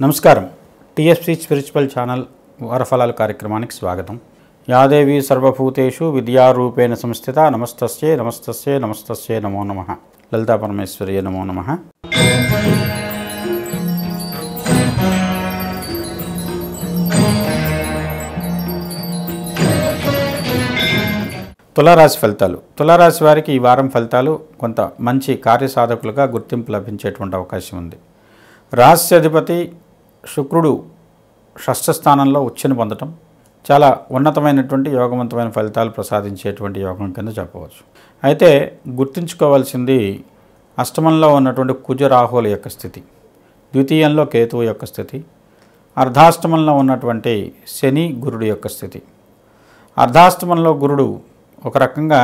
నమస్కారం TSP spiritual channel వారఫలాల కార్యక్రమానికి స్వాగతం యాదేవి సర్వభూతేషు విద్యారూపేణ సంస్థిత నమస్తస్యే నమస్తస్యే నమస్తస్యే నమో నమ లలితా పరమేశ్వర్యే నమో నమ తులారాశి ఫలితాలు తులారాశి వారికి ఈ వారం ఫలితాలు కొంత మంచి కార్యసాధకులుగా గుర్తింపు లభించేటువంటి అవకాశం ఉంది రాస్యాధిపతి శుక్రుడు షష్ఠ స్థానంలో ఉచ్చుని పొందటం చాలా ఉన్నతమైనటువంటి యోగవంతమైన ఫలితాలు ప్రసాదించేటువంటి యోగం కింద చెప్పవచ్చు అయితే గుర్తుంచుకోవాల్సింది అష్టమంలో ఉన్నటువంటి కుజ రాహువుల యొక్క స్థితి ద్వితీయంలో కేతువు యొక్క స్థితి అర్ధాష్టమంలో ఉన్నటువంటి శని గురుడు యొక్క స్థితి అర్ధాష్టమంలో గురుడు ఒక రకంగా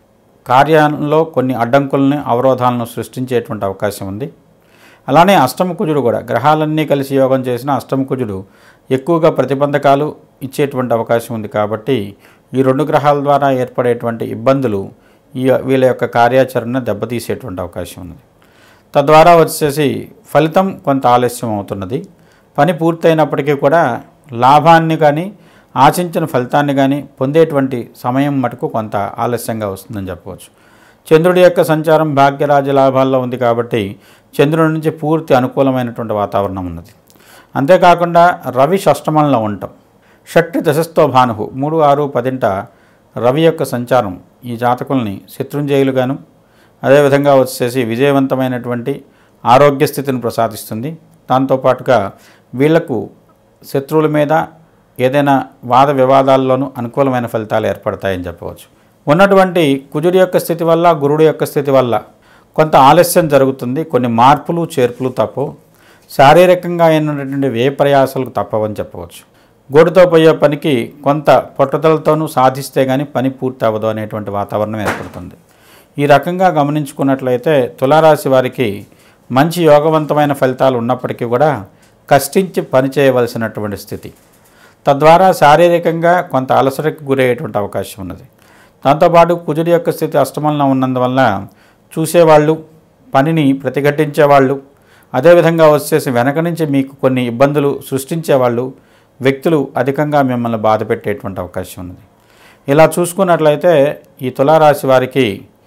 కార్యంలో కొన్ని అడ్డంకుల్ని అవరోధాలను సృష్టించేటువంటి అవకాశం ఉంది అలానే అష్టమకుజుడు కూడా గ్రహాలన్నీ కలిసి యోగం చేసిన అష్టమకుజుడు ఎక్కువగా ప్రతిబంధకాలు ఇచ్చేటువంటి అవకాశం ఉంది కాబట్టి ఈ రెండు గ్రహాల ద్వారా ఏర్పడేటువంటి ఇబ్బందులు ఈ వీళ్ళ యొక్క కార్యాచరణ దెబ్బతీసేటువంటి అవకాశం ఉంది తద్వారా వచ్చేసి ఫలితం కొంత ఆలస్యం అవుతున్నది పని పూర్తయినప్పటికీ కూడా లాభాన్ని కానీ ఆశించిన ఫలితాన్ని కానీ పొందేటువంటి సమయం మటుకు కొంత ఆలస్యంగా వస్తుందని చెప్పవచ్చు చంద్రుడి యొక్క సంచారం భాగ్యరాజ లాభాల్లో ఉంది కాబట్టి చంద్రుడి నుంచి పూర్తి అనుకూలమైనటువంటి వాతావరణం ఉన్నది అంతేకాకుండా రవి షష్టమంలో ఉండటం షట్టి దశస్థో భానువు మూడు ఆరు పదింట రవి యొక్క సంచారం ఈ జాతకుల్ని శత్రుంజయులుగాను అదేవిధంగా వచ్చేసి విజయవంతమైనటువంటి ఆరోగ్య స్థితిని ప్రసాదిస్తుంది దాంతోపాటుగా వీళ్లకు శత్రువుల మీద ఏదైనా వాద వివాదాల్లోనూ అనుకూలమైన ఫలితాలు ఏర్పడతాయని చెప్పవచ్చు ఉన్నటువంటి కుజుడి యొక్క స్థితి వల్ల గురుడు యొక్క స్థితి వల్ల కొంత ఆలస్యం జరుగుతుంది కొన్ని మార్పులు చేర్పులు తప్పవు శారీరకంగా అయినటువంటి వ్యయ ప్రయాసాలకు తప్పవని చెప్పవచ్చు గోడుతో పోయే పనికి కొంత పట్టుదలతోనూ సాధిస్తే కానీ పని పూర్తి అవ్వదు అనేటువంటి వాతావరణం ఏర్పడుతుంది ఈ రకంగా గమనించుకున్నట్లయితే తులారాశి వారికి మంచి యోగవంతమైన ఫలితాలు ఉన్నప్పటికీ కూడా కష్టించి పని చేయవలసినటువంటి స్థితి తద్వారా శారీరకంగా కొంత అలసటకు గురయ్యేటువంటి అవకాశం ఉన్నది దాంతోపాటు కుజుడి యొక్క స్థితి అష్టమంలో ఉన్నందువల్ల చూసేవాళ్ళు పనిని ప్రతిఘటించేవాళ్ళు అదేవిధంగా వచ్చేసి వెనక నుంచి మీకు కొన్ని ఇబ్బందులు సృష్టించేవాళ్ళు వ్యక్తులు అధికంగా మిమ్మల్ని బాధ పెట్టేటువంటి అవకాశం ఉన్నది ఇలా చూసుకున్నట్లయితే ఈ తులారాశి వారికి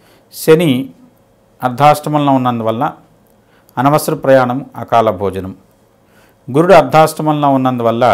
శని అర్ధాష్టమంలో ఉన్నందువల్ల అనవసర ప్రయాణం అకాల భోజనం గురుడు అర్ధాష్టమంలో ఉన్నందువల్ల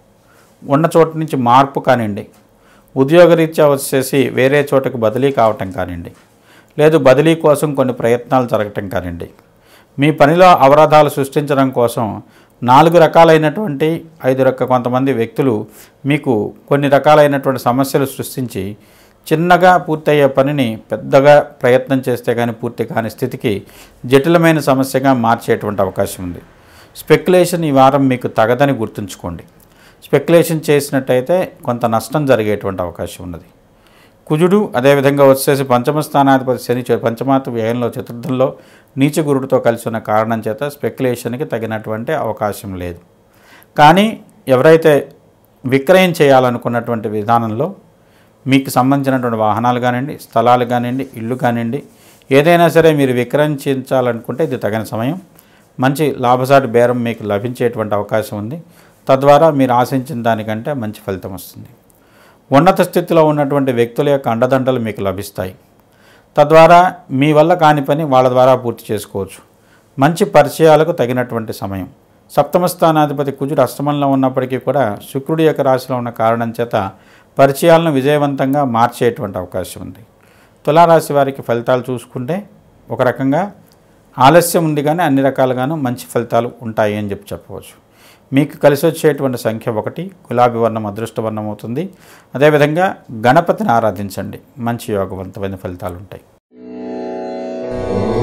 ఉన్న చోట నుంచి మార్పు కానివ్వండి ఉద్యోగరీత్యా వచ్చేసి వేరే చోటకు బదిలీ కావటం కానివ్వండి లేదు బదిలీ కోసం కొన్ని ప్రయత్నాలు జరగటం కానివ్వండి మీ పనిలో అవరోధాలు సృష్టించడం కోసం నాలుగు రకాలైనటువంటి ఐదు రక కొంతమంది వ్యక్తులు మీకు కొన్ని రకాలైనటువంటి సమస్యలు సృష్టించి చిన్నగా పూర్తయ్యే పనిని పెద్దగా ప్రయత్నం చేస్తే కానీ పూర్తి కాని స్థితికి జటిలమైన సమస్యగా మార్చేటువంటి అవకాశం ఉంది స్పెక్యులేషన్ ఈ వారం మీకు తగదని గుర్తుంచుకోండి స్పెక్యులేషన్ చేసినట్టయితే కొంత నష్టం జరిగేటువంటి అవకాశం ఉన్నది కుజుడు అదేవిధంగా వచ్చేసి పంచమ స్థానాధిపతి శని చ- పంచమాత వ్యయంలో చతుర్థంలో నీచ గురుడితో కలిసి ఉన్న కారణం చేత స్పెక్యులేషన్కి తగినటువంటి అవకాశం లేదు కానీ ఎవరైతే విక్రయం చేయాలనుకున్నటువంటి విధానంలో మీకు సంబంధించినటువంటి వాహనాలు కానివ్వండి స్థలాలు కానివ్వండి ఇల్లు కానివ్వండి ఏదైనా సరే మీరు విక్రయించాలనుకుంటే ఇది తగిన సమయం మంచి లాభసాటి బేరం మీకు లభించేటువంటి అవకాశం ఉంది తద్వారా మీరు ఆశించిన దానికంటే మంచి ఫలితం వస్తుంది ఉన్నత స్థితిలో ఉన్నటువంటి వ్యక్తుల యొక్క అండదండలు మీకు లభిస్తాయి తద్వారా మీ వల్ల కాని పని వాళ్ళ ద్వారా పూర్తి చేసుకోవచ్చు మంచి పరిచయాలకు తగినటువంటి సమయం సప్తమ స్థానాధిపతి కుజుడు అష్టమంలో ఉన్నప్పటికీ కూడా శుక్రుడి యొక్క రాశిలో ఉన్న కారణం చేత పరిచయాలను విజయవంతంగా మార్చేటువంటి అవకాశం ఉంది తులారాశి వారికి ఫలితాలు చూసుకుంటే ఒక రకంగా ఆలస్యం ఉంది కానీ అన్ని రకాలుగాను మంచి ఫలితాలు ఉంటాయి అని చెప్పి చెప్పవచ్చు మీకు కలిసి వచ్చేటువంటి సంఖ్య ఒకటి గులాబీ వర్ణం అదృష్ట వర్ణం అవుతుంది అదేవిధంగా గణపతిని ఆరాధించండి మంచి యోగవంతమైన ఫలితాలు ఉంటాయి